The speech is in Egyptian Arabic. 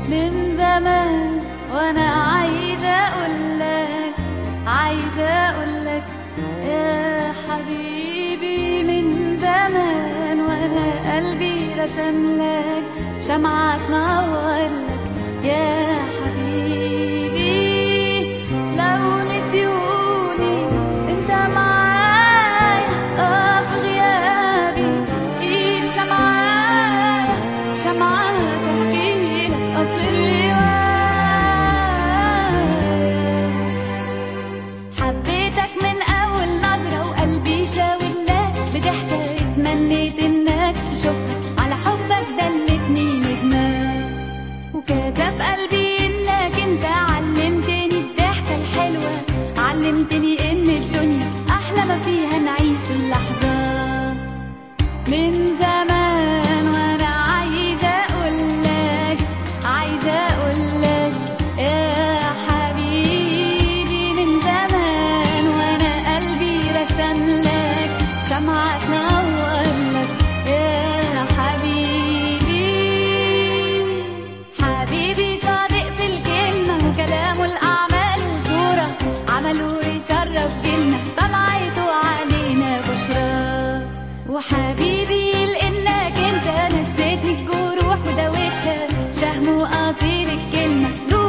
من زمان وانا عايزة اقولك عايزة اقولك يا حبيبي من زمان وانا قلبي رسم لك شمعة تنور لك يا حبيبي لو نسيوني انت معايا اه في غيابي ايد شمعايا شمعة تحكي لك اصل الرواية حبيتك من اول نظرة وقلبي شاور لك بضحكة اتمنيت انك تشوفها على حبك دلتني نجمة وكتب قلبي انك انت علمتني الضحكة الحلوة علمتني ان الدنيا احلى ما فيها نعيش اللحظة من زمان وانا عايزة اقولك عايزة اقولك يا حبيبي من زمان وانا قلبي رسم لك شمعة تنور لك يا حبيبي حبيبي صادق في الكلمة وكلامه الأعمال صورة عمله يشرف جيلنا طلعته علينا بشرى وحبيبي لإنك انت نسيتني الجروح وداوتها شهم وقصير الكلمة